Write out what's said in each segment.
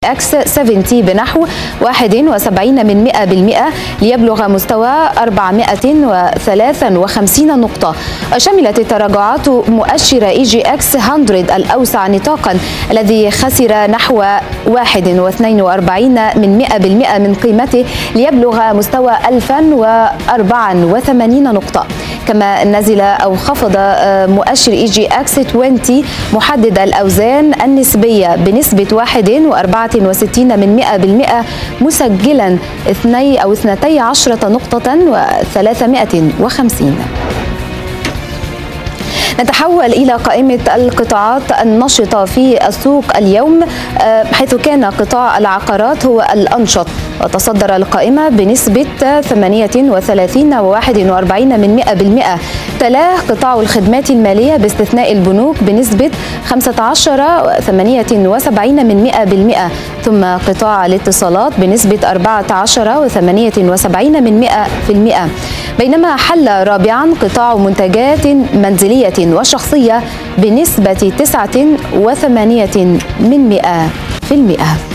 اكس 70 بنحو 71 من 100% ليبلغ مستوى 453 نقطة وشملت التراجعات مؤشر اي جي اكس 100 الأوسع نطاقا الذي خسر نحو 41 من 100% من قيمته ليبلغ مستوى 1084 نقطة كما نزل أو خفض آه، مؤشر اي جي اكس 20 محدد الأوزان النسبية بنسبة 61 من 100% مسجلا 2 أو 12 نقطة و350 نتحول إلى قائمة القطاعات النشطة في السوق اليوم آه، حيث كان قطاع العقارات هو الأنشط وتصدر القائمة بنسبة 38 و41 من 100% تلاه قطاع الخدمات المالية باستثناء البنوك بنسبة 15 و78 من 100% ثم قطاع الاتصالات بنسبة 14 و78 من 100% بينما حل رابعا قطاع منتجات منزلية وشخصية بنسبة 89 من 100%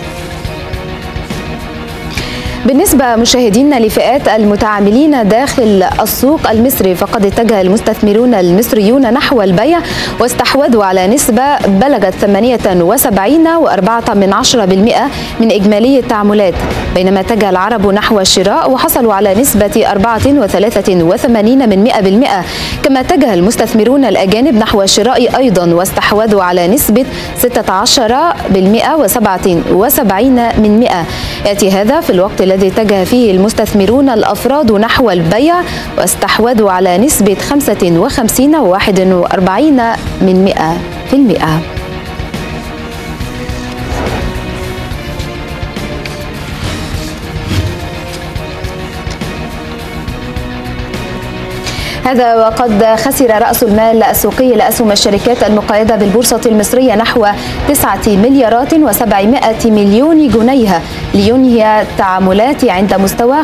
بالنسبة مشاهدينا لفئات المتعاملين داخل السوق المصري فقد اتجه المستثمرون المصريون نحو البيع واستحوذوا على نسبة بلغت 78 و4 من 10% من إجمالي التعاملات بينما اتجه العرب نحو الشراء وحصلوا على نسبة 84 من 100% كما اتجه المستثمرون الأجانب نحو الشراء أيضا واستحوذوا على نسبة 16 و77 من 100 يأتي هذا في الوقت الذي الذي اتجه فيه المستثمرون الأفراد نحو البيع واستحوذوا على نسبة 55 و 41 من 100 في المئة هذا وقد خسر رأس المال السوقي لأسهم الشركات المقيدة بالبورصة المصرية نحو 9 مليارات و700 مليون جنيه لينهي التعاملات عند مستوى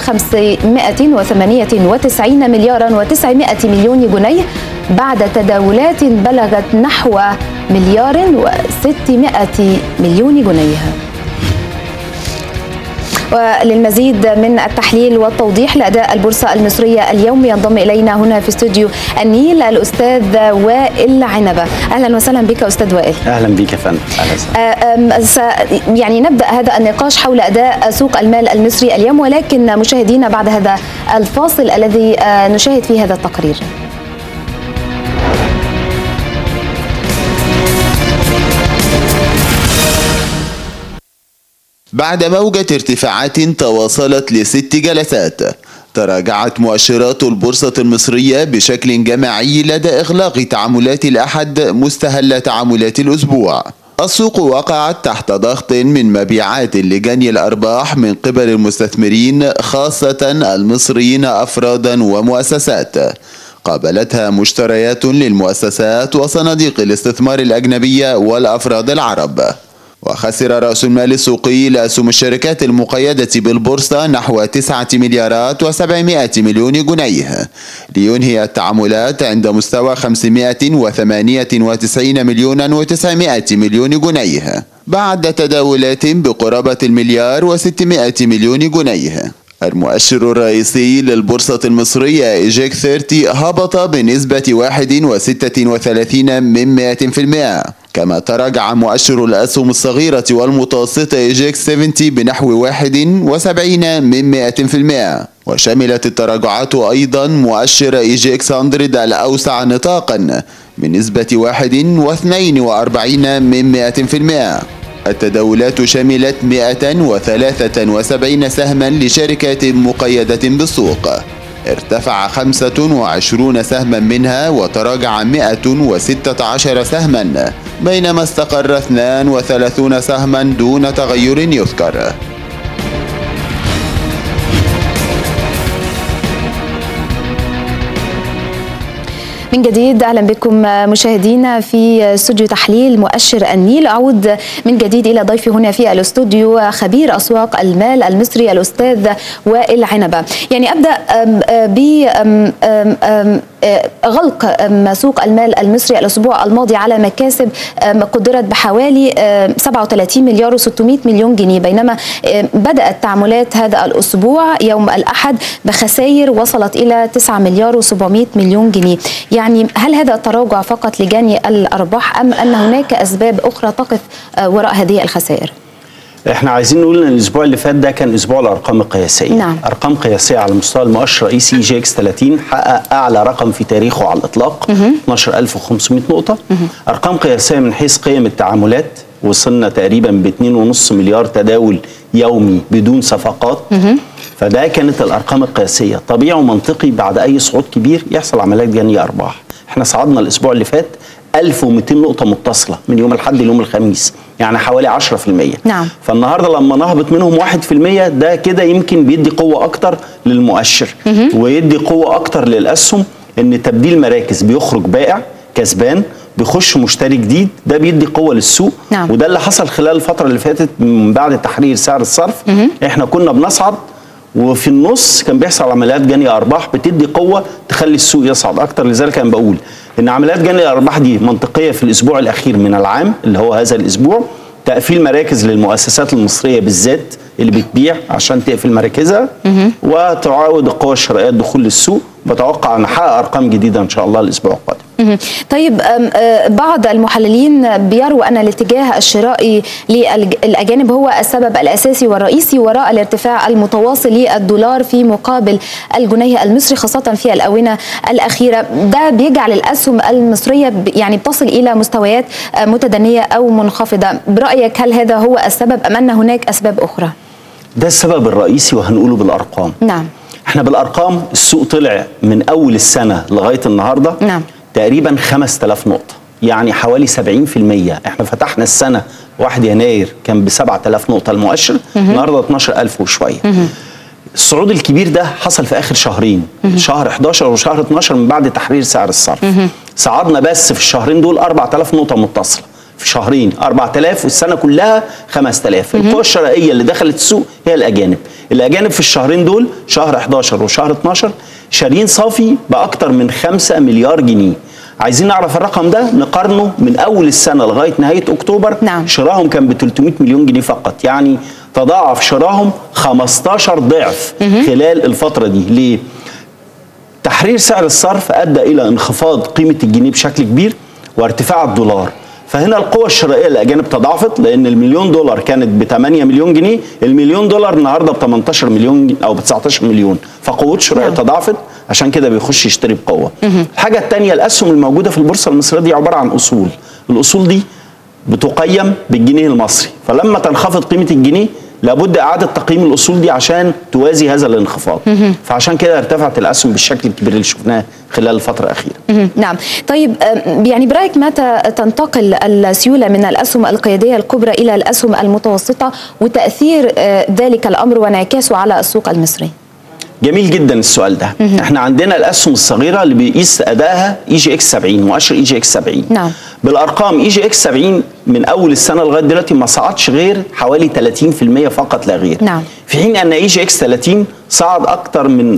598 مليارا و900 مليون جنيه بعد تداولات بلغت نحو مليار و600 مليون جنيه وللمزيد من التحليل والتوضيح لأداء البورصة المصرية اليوم ينضم إلينا هنا في استوديو النيل الأستاذ وائل عنبة أهلا وسهلا بك أستاذ وائل أهلا بك يا فندم أهلا يعني نبدأ هذا النقاش حول أداء سوق المال المصري اليوم ولكن مشاهدينا بعد هذا الفاصل الذي آه، نشاهد فيه هذا التقرير بعد موجة ارتفاعات تواصلت لست جلسات تراجعت مؤشرات البورصة المصرية بشكل جماعي لدى إغلاق تعاملات الأحد مستهل تعاملات الأسبوع السوق وقعت تحت ضغط من مبيعات لجني الأرباح من قبل المستثمرين خاصة المصريين أفرادا ومؤسسات قابلتها مشتريات للمؤسسات وصناديق الاستثمار الأجنبية والأفراد العرب وخسر رأس المال السوقي لأسهم الشركات المقيدة بالبورصة نحو 9 مليارات و700 مليون جنيه لينهي التعاملات عند مستوى 598 مليون و900 مليون جنيه بعد تداولات بقرابة المليار و600 مليون جنيه المؤشر الرئيسي للبورصة المصرية إيجيك 30 هبط بنسبة 31 من 100% كما تراجع مؤشر الأسهم الصغيرة والمتوسطة إيجيك 70 بنحو 71 من 100% وشملت التراجعات أيضا مؤشر إيجيكس 100 الأوسع نطاقا بنسبة 42 من 100% التداولات شملت 173 سهما لشركات مقيدة بالسوق ارتفع 25 سهما منها وتراجع 116 سهما بينما استقر 32 سهما دون تغير يذكر من جديد اهلا بكم مشاهدينا في استوديو تحليل مؤشر النيل اعود من جديد الى ضيفي هنا في الاستوديو خبير اسواق المال المصري الاستاذ وائل عنبه يعني ابدا ب غلق سوق المال المصري الاسبوع الماضي على مكاسب قدرت بحوالي 37 مليار و600 مليون جنيه بينما بدات تعاملات هذا الاسبوع يوم الاحد بخسائر وصلت الى 9 مليار و700 مليون جنيه يعني هل هذا التراجع فقط لجني الارباح ام ان هناك اسباب اخرى تقف وراء هذه الخسائر احنا عايزين نقول ان الاسبوع اللي فات ده كان اسبوع الارقام القياسيه نعم. ارقام قياسيه على مستوى المؤشر الرئيسي جي اكس 30 حقق اعلى رقم في تاريخه على الاطلاق 12500 نقطه ارقام قياسيه من حيث قيم التعاملات وصلنا تقريبا ب 2.5 مليار تداول يومي بدون صفقات فده كانت الارقام القياسيه طبيعي ومنطقي بعد اي صعود كبير يحصل عمليات جنيه ارباح احنا صعدنا الاسبوع اللي فات 1200 نقطة متصلة من يوم الأحد ليوم الخميس يعني حوالي 10% نعم. فالنهاردة لما نهبط منهم 1% ده كده يمكن بيدي قوة أكتر للمؤشر ويدي قوة أكتر للأسهم إن تبديل مراكز بيخرج بائع كسبان بيخش مشتري جديد ده بيدي قوه للسوق نعم. وده اللي حصل خلال الفتره اللي فاتت من بعد تحرير سعر الصرف احنا كنا بنصعد وفي النص كان بيحصل عمليات جني ارباح بتدي قوه تخلي السوق يصعد اكتر لذلك انا بقول ان عمليات جني الارباح دي منطقيه في الاسبوع الاخير من العام اللي هو هذا الاسبوع تقفيل مراكز للمؤسسات المصريه بالذات اللي بتبيع عشان تقفل مراكزها وتعاود القوى الشرائيه الدخول للسوق بتوقع ان نحقق ارقام جديده ان شاء الله الاسبوع القادم طيب بعض المحللين بيروا ان الاتجاه الشرائي للاجانب هو السبب الاساسي والرئيسي وراء الارتفاع المتواصل للدولار في مقابل الجنيه المصري خاصه في الاونه الاخيره ده بيجعل الاسهم المصريه يعني بتصل الى مستويات متدنيه او منخفضه برايك هل هذا هو السبب ام ان هناك اسباب اخرى ده السبب الرئيسي وهنقوله بالارقام نعم احنا بالارقام السوق طلع من اول السنه لغايه النهارده نعم. تقريبا 5000 نقطه يعني حوالي 70% احنا فتحنا السنه 1 يناير كان ب 7000 نقطه المؤشر النهارده 12000 وشويه الصعود الكبير ده حصل في اخر شهرين شهر 11 وشهر 12 من بعد تحرير سعر الصرف صعدنا بس في الشهرين دول 4000 نقطه متصله في شهرين 4000 والسنه كلها 5000 القوى الشرائيه اللي دخلت السوق هي الاجانب الاجانب في الشهرين دول شهر 11 وشهر 12 شارين صافي باكتر من 5 مليار جنيه عايزين نعرف الرقم ده نقارنه من اول السنه لغايه نهايه اكتوبر نعم. شراهم كان ب 300 مليون جنيه فقط يعني تضاعف شراهم 15 ضعف خلال الفتره دي ليه تحرير سعر الصرف ادى الى انخفاض قيمه الجنيه بشكل كبير وارتفاع الدولار فهنا القوة الشرائية للأجانب تضاعفت لأن المليون دولار كانت ب 8 مليون جنيه، المليون دولار النهارده ب 18 مليون أو ب 19 مليون، فقوته الشرائية نعم. تضاعفت عشان كده بيخش يشتري بقوة. الحاجة الثانية الأسهم الموجودة في البورصة المصرية دي عبارة عن أصول، الأصول دي بتقيم بالجنيه المصري، فلما تنخفض قيمة الجنيه لابد اعاده تقييم الاصول دي عشان توازي هذا الانخفاض فعشان كده ارتفعت الاسهم بالشكل الكبير اللي شفناه خلال الفتره الاخيره مهم. نعم طيب أم، يعني برأيك متى تنتقل السيولة من الأسهم القيادية الكبرى إلى الأسهم المتوسطة وتأثير آه، ذلك الأمر وانعكاسه على السوق المصري جميل جدا السؤال ده احنا عندنا الاسهم الصغيره اللي بيقيس ادائها اي جي اكس 70 مؤشر اي جي اكس 70 نعم. بالارقام اي جي اكس 70 من اول السنه لغايه دلوقتي ما صعدش غير حوالي 30% فقط لا غير نعم. في حين ان اي جي اكس 30 صعد اكتر من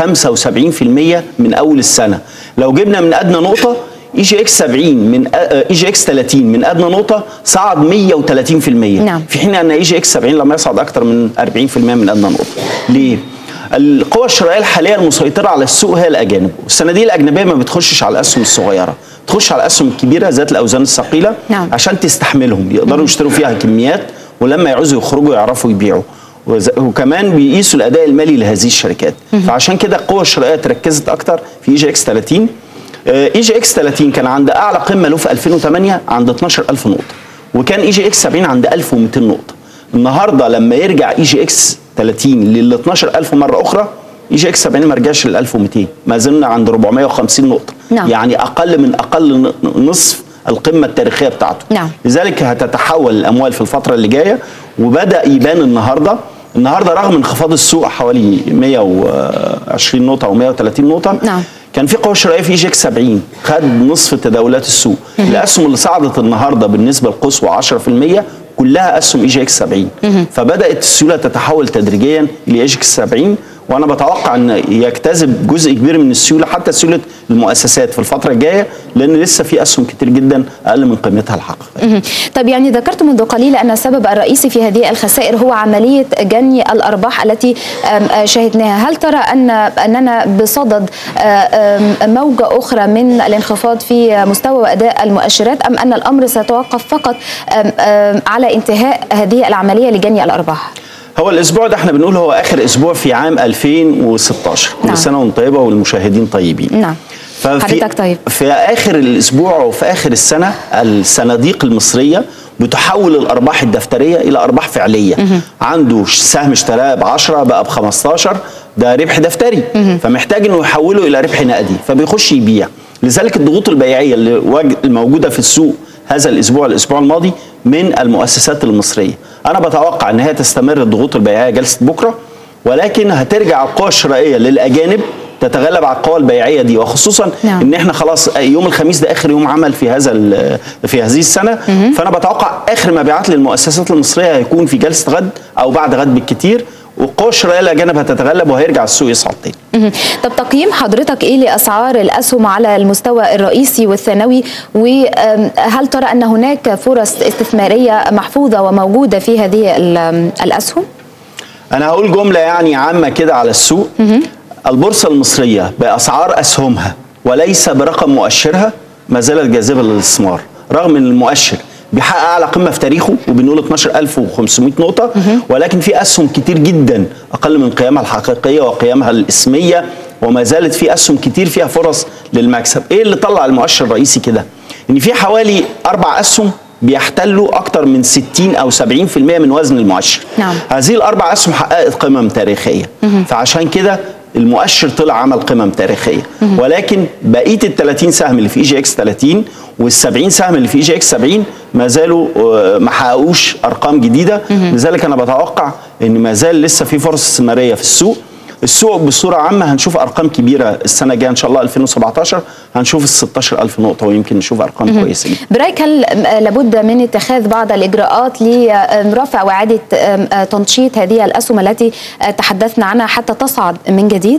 75% من اول السنه لو جبنا من ادنى نقطه اي جي اكس 70 من اي جي اكس 30 من ادنى نقطه صعد 130% نعم. في حين ان اي جي اكس 70 لم يصعد اكتر من 40% من ادنى نقطه ليه القوى الشرائيه الحاليه المسيطره على السوق هي الاجانب والصناديق الاجنبيه ما بتخشش على الاسهم الصغيره تخش على الاسهم الكبيره ذات الاوزان الثقيله نعم. عشان تستحملهم يقدروا يشتروا فيها كميات ولما يعوزوا يخرجوا يعرفوا يبيعوا وز- وكمان بيقيسوا الاداء المالي لهذه الشركات فعشان كده القوى الشرائيه تركزت اكتر في اي جي اكس 30 اي جي اكس 30 كان عند اعلى قمه له في 2008 عند 12000 نقطه وكان اي جي اكس 70 عند 1200 نقطه النهارده لما يرجع اي جي اكس 30 لل 12000 مره اخرى اي جي اكس 70 ما رجعش لل 1200 ما زلنا عند 450 نقطه نعم. يعني اقل من اقل ن- نصف القمه التاريخيه بتاعته نعم. لذلك هتتحول الاموال في الفتره اللي جايه وبدا يبان النهارده النهارده رغم انخفاض السوق حوالي 120 نقطه او 130 نقطه نعم. كان في قوه شرائيه في اي جي اكس 70 خد نصف تداولات السوق الاسهم اللي صعدت النهارده بالنسبه القصوى 10% كلها اسهم اي جي اكس 70 فبدات السيوله تتحول تدريجيا لاي جي اكس 70 وانا بتوقع ان يجتذب جزء كبير من السيوله حتى سيوله المؤسسات في الفتره الجايه لان لسه في اسهم كتير جدا اقل من قيمتها الحقيقيه. طب يعني ذكرت منذ قليل ان السبب الرئيسي في هذه الخسائر هو عمليه جني الارباح التي شاهدناها، هل ترى ان اننا بصدد موجه اخرى من الانخفاض في مستوى واداء المؤشرات ام ان الامر سيتوقف فقط على انتهاء هذه العمليه لجني الارباح؟ هو الاسبوع ده احنا بنقول هو اخر اسبوع في عام 2016 كل نعم. سنه وانتم طيبه والمشاهدين طيبين نعم حضرتك طيب في اخر الاسبوع وفي اخر السنه الصناديق المصريه بتحول الارباح الدفتريه الى ارباح فعليه مه. عنده سهم اشتراه ب 10 بقى ب 15 ده ربح دفتري مه. فمحتاج انه يحوله الى ربح نقدي فبيخش يبيع لذلك الضغوط البيعيه اللي واج- الموجوده في السوق هذا الاسبوع الاسبوع الماضي من المؤسسات المصريه انا بتوقع ان هي تستمر الضغوط البيعيه جلسه بكره ولكن هترجع القوى الشرائيه للاجانب تتغلب على القوى البيعيه دي وخصوصا نعم. ان احنا خلاص يوم الخميس ده اخر يوم عمل في هذا ال- في هذه السنه مهم. فانا بتوقع اخر مبيعات للمؤسسات المصريه هيكون في جلسه غد او بعد غد بالكتير والقوى الشرائيه الاجانب هتتغلب وهيرجع السوق يصعد تاني مهم. طب تقييم حضرتك ايه لاسعار الاسهم على المستوى الرئيسي والثانوي وهل ترى ان هناك فرص استثماريه محفوظه وموجوده في هذه ال- الاسهم؟ انا هقول جمله يعني عامه كده على السوق البورصه المصريه باسعار اسهمها وليس برقم مؤشرها ما زالت جاذبه للاستثمار رغم ان المؤشر بيحقق اعلى قمه في تاريخه وبنقول 12500 نقطه ولكن في اسهم كتير جدا اقل من قيمها الحقيقيه وقيمها الاسميه وما زالت في اسهم كتير فيها فرص للمكسب ايه اللي طلع المؤشر الرئيسي كده ان في حوالي اربع اسهم بيحتلوا اكتر من 60 او 70% من وزن المؤشر نعم. هذه الاربع اسهم حققت قمم تاريخيه فعشان كده المؤشر طلع عمل قمم تاريخيه ولكن بقيه ال 30 سهم اللي في اي جي اكس 30 وال 70 سهم اللي في اي جي اكس 70 ما زالوا آه، ما حققوش ارقام جديده لذلك انا بتوقع ان ما زال لسه في فرص استثماريه في السوق السوق بصوره عامه هنشوف ارقام كبيره السنه الجايه ان شاء الله 2017 هنشوف ال 16000 نقطه ويمكن نشوف ارقام كويسه جدا برايك هل لابد من اتخاذ بعض الاجراءات لرفع واعاده تنشيط هذه الاسهم التي تحدثنا عنها حتى تصعد من جديد؟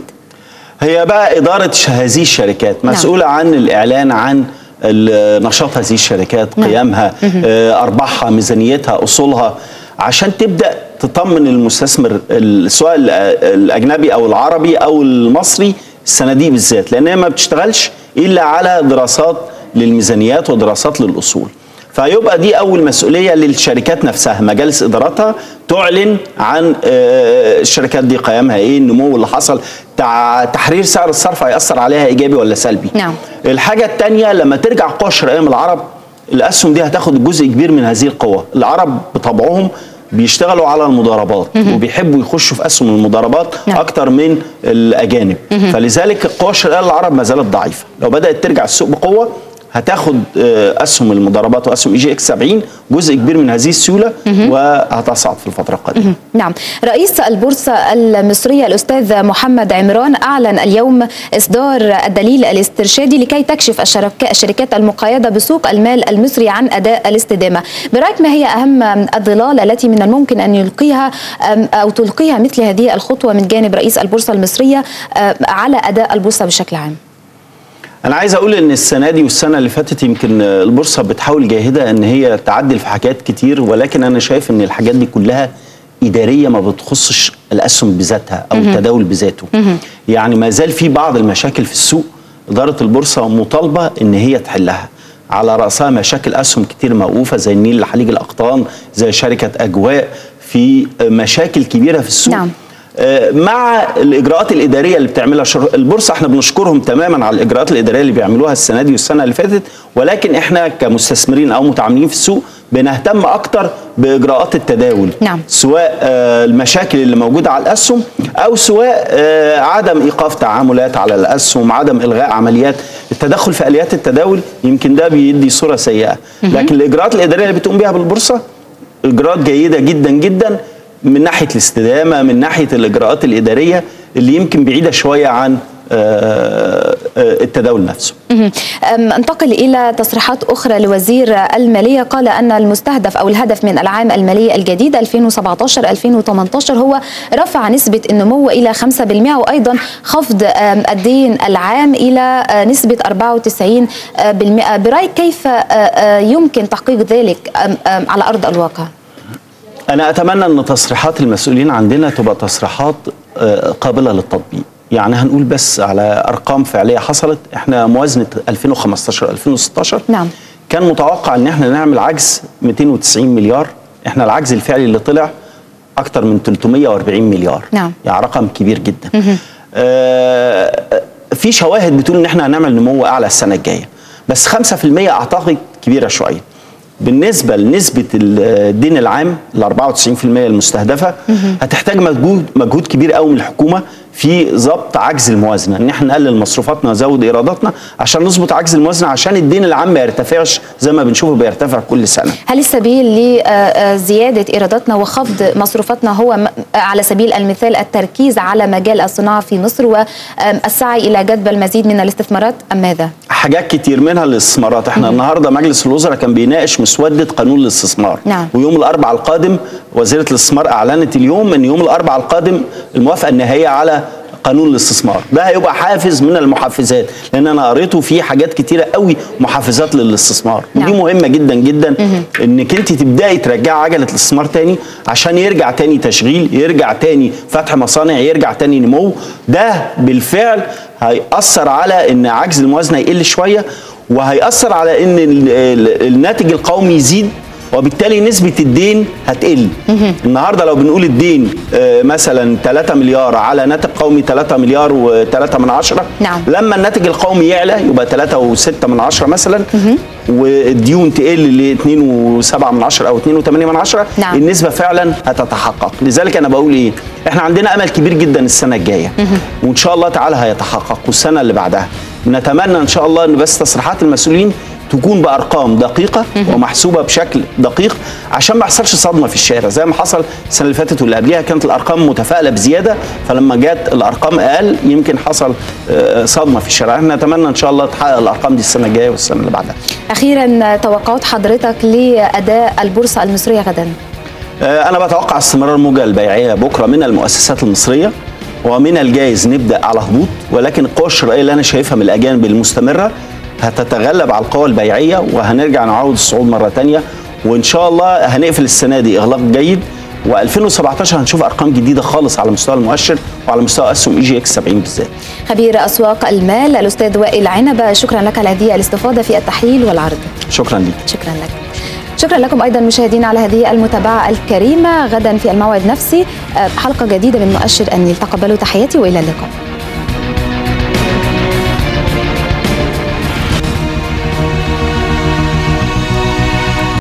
هي بقى إدارة ش- هذه الشركات مسؤولة عن الإعلان عن ال- نشاط هذه الشركات نعم. قيمها آه، أرباحها ميزانيتها أصولها عشان تبدأ تطمن المستثمر ال- سواء ال- الأجنبي أو العربي أو المصري السنة دي بالذات لأن هي ما بتشتغلش إلا على دراسات للميزانيات ودراسات للأصول فيبقى دي اول مسؤوليه للشركات نفسها مجالس اداراتها تعلن عن آه، الشركات دي قيمها ايه النمو اللي حصل تع- تحرير سعر الصرف هياثر عليها ايجابي ولا سلبي نعم. الحاجه الثانيه لما ترجع القوى الشرائيه من العرب الاسهم دي هتاخد جزء كبير من هذه القوه العرب بطبعهم بيشتغلوا على المضاربات وبيحبوا يخشوا في اسهم المضاربات نعم. اكتر من الاجانب فلذلك القوى الشرائيه للعرب ما زالت ضعيفه لو بدات ترجع السوق بقوه هتاخد آه، اسهم المضاربات واسهم اي جي اكس 70 جزء كبير من هذه السيوله وهتصعد في الفتره القادمه نعم رئيس البورصة المصرية الأستاذ محمد عمران أعلن اليوم إصدار الدليل الاسترشادي لكي تكشف الشركة- الشركات المقيدة بسوق المال المصري عن أداء الاستدامة برأيك ما هي أهم الظلال التي من الممكن أن يلقيها أم- أو تلقيها مثل هذه الخطوة من جانب رئيس البورصة المصرية أم، على أداء البورصة بشكل عام انا عايز اقول ان السنه دي والسنه اللي فاتت يمكن البورصه بتحاول جاهده ان هي تعدل في حاجات كتير ولكن انا شايف ان الحاجات دي كلها اداريه ما بتخصش الاسهم بذاتها او التداول بذاته يعني ما زال في بعض المشاكل في السوق اداره البورصه مطالبه ان هي تحلها على راسها مشاكل اسهم كتير موقوفه زي النيل لحليج الاقطان زي شركه اجواء في مشاكل كبيره في السوق نعم. آه، مع الاجراءات الاداريه اللي بتعملها شر... البورصه احنا بنشكرهم تماما على الاجراءات الاداريه اللي بيعملوها السنه دي والسنه اللي فاتت ولكن احنا كمستثمرين او متعاملين في السوق بنهتم اكتر باجراءات التداول نعم. سواء آه، المشاكل اللي موجوده على الاسهم او سواء آه، عدم ايقاف تعاملات على الاسهم عدم الغاء عمليات التدخل في اليات التداول يمكن ده بيدي صوره سيئه لكن الاجراءات الاداريه اللي بتقوم بيها بالبورصه اجراءات جيده جدا جدا من ناحيه الاستدامه من ناحيه الاجراءات الاداريه اللي يمكن بعيده شويه عن آه، آه، التداول نفسه مهم. أم، انتقل إلى تصريحات أخرى لوزير المالية قال أن المستهدف أو الهدف من العام المالي الجديد 2017-2018 هو رفع نسبة النمو إلى 5% وأيضا خفض أم، الدين العام إلى آه، نسبة 94% برأيك كيف آه، آه، يمكن تحقيق ذلك أم، أم، على أرض الواقع؟ انا اتمنى ان تصريحات المسؤولين عندنا تبقى تصريحات آه، قابله للتطبيق يعني هنقول بس على ارقام فعليه حصلت احنا موازنه 2015 2016 نعم. كان متوقع ان احنا نعمل عجز 290 مليار احنا العجز الفعلي اللي طلع اكتر من 340 مليار نعم. يعني رقم كبير جدا آه في شواهد بتقول ان احنا هنعمل نمو اعلى السنه الجايه بس 5% اعتقد كبيره شويه بالنسبه لنسبه الدين العام ال 94% المستهدفه هتحتاج مجهود مجهود كبير قوي من الحكومه في ضبط عجز الموازنه ان احنا نقلل مصروفاتنا ونزود ايراداتنا عشان نظبط عجز الموازنه عشان الدين العام ما يرتفعش زي ما بنشوفه بيرتفع كل سنه هل السبيل لزيادة إيراداتنا وخفض مصروفاتنا هو م- على سبيل المثال التركيز على مجال الصناعة في مصر والسعي إلى جذب المزيد من الاستثمارات أم ماذا؟ حاجات كتير منها الاستثمارات احنا النهارده مجلس الوزراء كان بيناقش مسوده قانون الاستثمار نعم. ويوم الاربعاء القادم وزيره الاستثمار اعلنت اليوم ان يوم الاربعاء القادم الموافقه النهائيه على قانون الاستثمار ده هيبقى حافز من المحفزات لان انا قريته في حاجات كتيره قوي محفزات للاستثمار نعم. ودي مهمه جدا جدا انك انت تبداي ترجعي عجله الاستثمار تاني عشان يرجع تاني تشغيل يرجع تاني فتح مصانع يرجع تاني نمو ده بالفعل هيأثر على ان عجز الموازنه يقل شويه وهيأثر على ان ال- ال- الناتج القومي يزيد وبالتالي نسبة الدين هتقل النهاردة لو بنقول الدين آه، مثلا 3 مليار على ناتج قومي 3 مليار و3 من عشرة نعم. لما الناتج القومي يعلى يبقى 3 و6 من عشرة مثلا والديون تقل ل 2 و7 من عشرة او 2 و8 من عشرة نعم. النسبة فعلا هتتحقق لذلك انا بقول ايه احنا عندنا امل كبير جدا السنة الجاية وان شاء الله تعالى هيتحقق والسنة اللي بعدها نتمنى ان شاء الله ان بس تصريحات المسؤولين تكون بارقام دقيقه ومحسوبه بشكل دقيق عشان ما يحصلش صدمه في الشارع زي ما حصل السنه اللي فاتت واللي قبلها كانت الارقام متفائله بزياده فلما جت الارقام اقل يمكن حصل آه، صدمه في الشارع احنا نتمنى ان شاء الله تحقق الارقام دي السنه الجايه والسنه اللي بعدها أخيرا توقعات حضرتك لأداء البورصة المصرية غدا آه، انا بتوقع استمرار الموجه البيعيه بكره من المؤسسات المصريه ومن الجائز نبدا على هبوط ولكن القوى الشرائيه اللي انا شايفها من الاجانب المستمره هتتغلب على القوى البيعيه وهنرجع نعود الصعود مره تانية وان شاء الله هنقفل السنه دي اغلاق جيد و2017 هنشوف ارقام جديده خالص على مستوى المؤشر وعلى مستوى اسهم اي جي اكس 70 بالذات خبير أسواق المال الأستاذ وائل عنبة شكرا لك على هذه الاستفاضة في التحليل والعرض شكرا ليك شكرا لك شكرا لكم ايضا مشاهدينا على هذه المتابعه الكريمه غدا في الموعد نفسي آه، حلقه جديده من مؤشر النيل تقبلوا تحياتي والى اللقاء